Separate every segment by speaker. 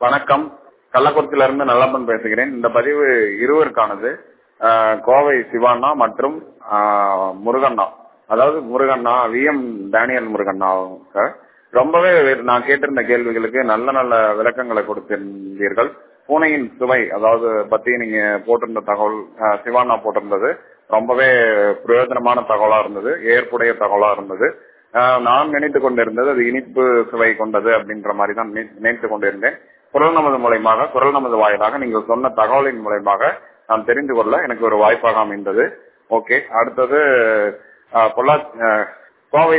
Speaker 1: வணக்கம் கள்ளக்குறிச்சியில இருந்து நல்லப்பன் பேசுகிறேன் இந்த பதிவு இருவருக்கானது ஆஹ் கோவை சிவாண்ணா மற்றும் ஆஹ் முருகண்ணா அதாவது முருகண்ணா வி எம் டேனியல் முருகண்ணா அவங்க ரொம்பவே நான் கேட்டிருந்த கேள்விகளுக்கு நல்ல நல்ல விளக்கங்களை கொடுத்திருந்தீர்கள் பூனையின் சுவை அதாவது பத்தி நீங்க போட்டிருந்த தகவல் ஆஹ் சிவாண்ணா போட்டிருந்தது ரொம்பவே பிரயோஜனமான தகவலா இருந்தது ஏற்புடைய தகவலா இருந்தது ஆஹ் நான் நினைத்து கொண்டிருந்தது அது இனிப்பு சுவை கொண்டது அப்படின்ற மாதிரி தான் நினை- நினைத்து கொண்டிருந்தேன் குரல் நமது மூலயமாக குரல் நமது வாயிலாக நீங்கள் சொன்ன தகவலின் மூலயமாக நான் தெரிந்து கொள்ள எனக்கு ஒரு வாய்ப்பாக அமைந்தது ஓகே அடுத்தது ஆஹ் பொள்ளா ஆஹ் கோவை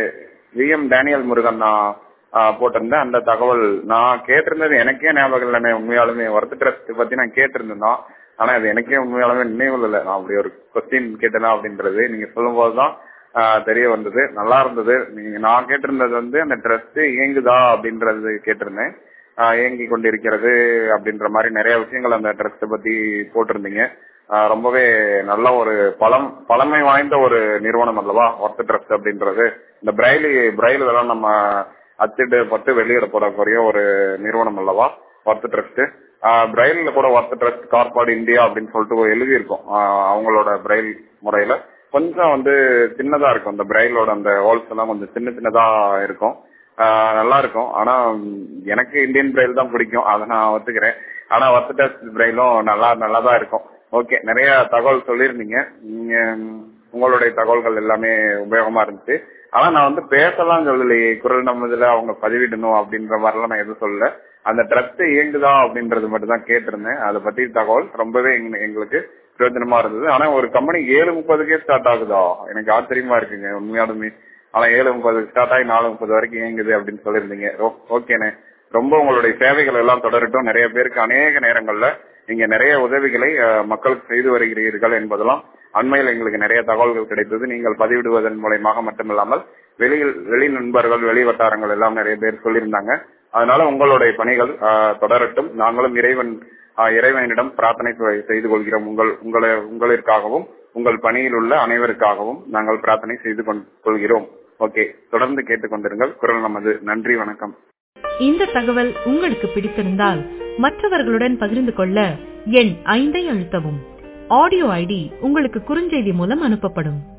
Speaker 1: வி எம் டேனியல் முருகன் நான் ஆஹ் போட்டிருந்தேன் அந்த தகவல் நான் கேட்டிருந்தது எனக்கே ஞாபகம் இல்லைண்ணே உண்மையாலுமே ஒர்த் ட்ரஸ்ட் பத்தி நான் கேட்டிருந்தேன் தான். ஆனா அது எனக்கே உண்மையாலுமே நினைவில் இல்லை நான் அப்படி ஒரு கொஸ்டின் கேட்டேனா அப்படின்றது நீங்க சொல்லும் போதுதான் ஆஹ் தெரிய வந்தது நல்லா இருந்தது நீங்க நான் கேட்டிருந்தது வந்து அந்த ட்ரஸ்ட் இயங்குதா அப்படின்றது கேட்டிருந்தேன் ஆஹ் இயங்கி கொண்டிருக்கிறது அப்படின்ற மாதிரி நிறைய விஷயங்கள் அந்த ட்ரஸ்ட் பத்தி போட்டிருந்தீங்க ஆஹ் ரொம்பவே நல்ல ஒரு பழம் பழமை வாய்ந்த ஒரு நிறுவனம் அல்லவா ஒர்த் ட்ரஸ்ட் அப்படின்றது இந்த பிரைலி பிரைல் இதெல்லாம் நம்ம அச்சிட்டு பட்டு வெளியிட போடக்கூடிய ஒரு நிறுவனம் அல்லவா ஒர்த் ட்ரஸ்ட் பிரைல்ல கூட ஒர்த் ட்ரஸ்ட் கார்பாடு இந்தியா அப்படின்னு சொல்லிட்டு எழுதியிருக்கோம் ஆஹ் அவங்களோட பிரைல் முறையில கொஞ்சம் வந்து சின்னதா இருக்கும் இந்த பிரைலோட அந்த ஹோல்ஸ் எல்லாம் கொஞ்சம் சின்ன சின்னதா இருக்கும் ஆஹ் நல்லா இருக்கும் ஆனா ம், எனக்கு இந்தியன் பிரைல் தான் பிடிக்கும் அதை நான் ஒத்துக்கிறேன் ஆனா ஒர்த் டெஸ்ட் பிரைலும் நல்லா நல்லா தான் இருக்கும் ஓகே நிறைய தகவல் சொல்லியிருந்தீங்க நீங்க, ம், உங்களுடைய தகவல்கள் எல்லாமே உபயோகமா இருந்துச்சு ஆனா நான் வந்து பேசலாம் சொல்லலையே குரல் நம்மதுல அவங்க பதிவிடணும் அப்படின்ற மாதிரிலாம் நான் எதுவும் சொல்லல அந்த ட்ரஸ்ட் இயங்குதா அப்படின்றது மட்டும் தான் கேட்டிருந்தேன் அதை பத்தி தகவல் ரொம்பவே எங்க- எங்களுக்கு பிரயோஜனமா இருந்தது ஆனா ஒரு கம்பெனி ஏழு முப்பதுக்கே ஸ்டார்ட் ஆகுதா எனக்கு ஆச்சரியமா இருக்குங்க உண்மையாலுமே ஆனா ஏழு முப்பது ஸ்டார்ட் ஆகி நாலு முப்பது வரைக்கும் இயங்குது அப்படின்னு சொல்லியிருந்தீங்க ஓ- ஓகேண்ணே ரொம்ப உங்களுடைய சேவைகள் எல்லாம் தொடரட்டும் நிறைய பேருக்கு அநேக நேரங்கள்ல நீங்க நிறைய உதவிகளை அஹ், மக்களுக்கு செய்து வருகிறீர்கள் என்பதெல்லாம் அண்மையில் எங்களுக்கு நிறைய தகவல்கள் கிடைத்தது நீங்கள் பதிவிடுவதன் மூலயமாக மட்டுமில்லாமல் வெளியில் வெளி நண்பர்கள் வெளி வட்டாரங்கள் எல்லாம் நிறைய பேர் சொல்லியிருந்தாங்க அதனால உங்களுடைய பணிகள் அஹ், தொடரட்டும் நாங்களும் இறைவன் அஹ், இறைவனிடம் பிரார்த்தனை செய்- செய்து கொள்கிறோம் உங்கள் உங்களை உங்களிற்காகவும் உங்கள் பணியில் உள்ள அனைவருக்காகவும் நாங்கள் பிரார்த்தனை செய்து கொண்- கொள்கிறோம் ஓகே தொடர்ந்து கேட்டுக்கொண்டிருங்கள் குரல் நமது நன்றி வணக்கம்
Speaker 2: இந்த தகவல் உங்களுக்கு பிடித்திருந்தால் மற்றவர்களுடன் பகிர்ந்து கொள்ள எண் ஐந்தை அழுத்தவும் ஆடியோ ஐடி உங்களுக்கு குறுஞ்செய்தி மூலம் அனுப்பப்படும்